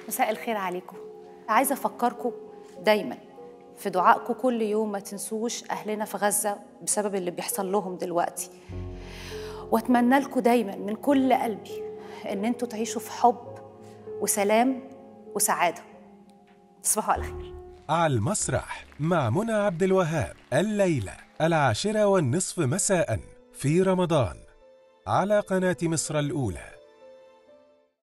مساء الخير عليكم عايزه افكركم دايما في دعائكم كل يوم ما تنسوش اهلنا في غزه بسبب اللي بيحصل لهم دلوقتي واتمنى لكم دايما من كل قلبي ان انتوا تعيشوا في حب وسلام وسعاده تصبحوا على خير على المسرح مع منى عبد الوهاب الليلة العاشرة والنصف مساء في رمضان على قناة مصر الأولى